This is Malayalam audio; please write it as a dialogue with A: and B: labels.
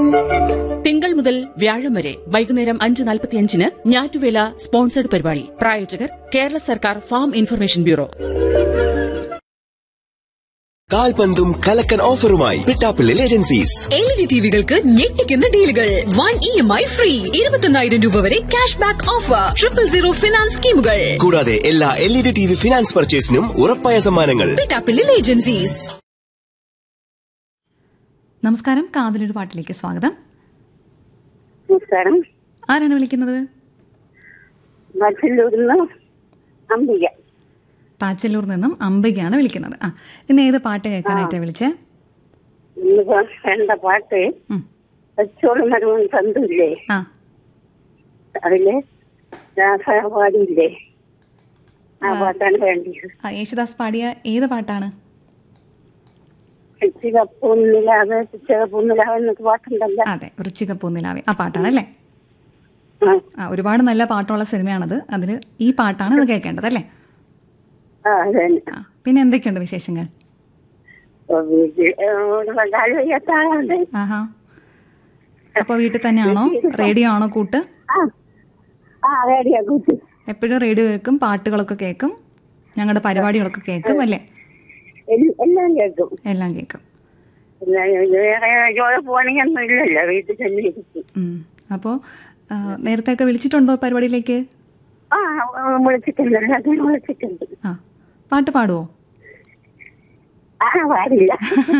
A: തിങ്കൾ മുതൽ വ്യാഴം വരെ വൈകുന്നേരം അഞ്ച് നാൽപ്പത്തിയഞ്ചിന് ഞാറ്റുവേല സ്പോൺസർഡ് പരിപാടി പ്രായോജകർ കേരള സർക്കാർ ഫാം ഇൻഫർമേഷൻ ബ്യൂറോ
B: കാൽപന്തും കലക്കൻ ഓഫറുമായി പിട്ടാപ്പിള്ളിൽ ഏജൻസീസ്
C: എൽ ജി ടിവികൾക്ക് ഞെട്ടിക്കുന്ന ഡീലുകൾ one E M I free ഇരുപത്തൊന്നായിരം രൂപ വരെ cash back offer triple zero finance സ്കീമുകൾ
B: കൂടാതെ എല്ലാ L E D T V finance പർച്ചേസിനും ഉറപ്പായ സമ്മാനങ്ങൾ
C: പിട്ടാപ്പിള്ളിൽ ഏജൻസീസ്
D: നമസ്കാരം കാതിലൊരു പാട്ടിലേക്ക് സ്വാഗതം
E: നമസ്കാരം
D: ആരാണ് വിളിക്കുന്നത്
E: മത്സ്യല്ലൂരിന്ന് അംബിക
D: പാച്ചല്ലൂർ നിന്നും അംബികയാണ് വിളിക്കുന്നത് ആ ഇന്ന് ഏത് പാട്ട് കേൾക്കാനായിട്ടാണ് വിളിച്ചേ
E: ഇന്നിപ്പോ വേണ്ട പാട്ട്
D: ഉം.
E: വെച്ചോളം നടുവൻ തന്നില്ലേ
D: ആ
E: അതില് രാസപാടിയില്ലേ ആ പാട്ടാണ് വേണ്ടത്
D: ആ യേശുദാസ് പാടിയ ഏത് പാട്ടാണ്
E: ചിച്ചകപ്പൂന്നിലാവ് ചിച്ചകപ്പൂന്നിലാവ് എന്നൊക്കെ പാട്ടുണ്ടല്ലോ
D: അതെ വൃശ്ചിക പൂന്നിലാവെ ആ പാട്ടാണല്ലേ
E: ആ,
D: ആ ഒരുപാട് നല്ല പാട്ടുള്ള സിനിമയാണത് അതിൽ ഈ പാട്ടാണ് ഇത് കേൾക്കേണ്ടത് അല്ലേ
E: ആ അത് തന്നെ
D: ആ പിന്നെ എന്തൊക്കെയുണ്ട് വിശേഷങ്ങൾ
E: ഓ, വീട്ടിൽ ഏ, ഒരു കാല് വയ്യാത്ത ആളുണ്ട്
D: ആഹാ അപ്പോൾ വീട്ടിൽ തന്നെയാണോ റേഡിയോ ആണോ കൂട്ട്
E: ആ ആ റേഡിയോ കൂട്ടി
D: എപ്പോഴും റേഡിയോ കേൾക്കും പാട്ടുകളൊക്കെ കേൾക്കും ഞങ്ങളുടെ പരിപാടികളൊക്കെ കേൾക്കും അല്ലേ
E: എൽ- എല്ലാം കേൾക്കും
D: എല്ലാം കേൾക്കും
E: പിന്നെ വേറെ ജോലി പോകണമെങ്കിൽ ഒന്നും ഇല്ലല്ലോ വീട്ടിൽ തന്നെ ഇരിക്കും
D: അപ്പോൾ നേരത്തെ ഒക്കെ വിളിച്ചിട്ടുണ്ടോ പരിപാടിയിലേക്ക്
E: ആ വിളിച്ചിട്ടുണ്ട് എല്ലാത്തിനും വിളിച്ചിട്ടുണ്ട്
D: ആ പാട്ട് പാടുവോ
E: ആ പാടില്ല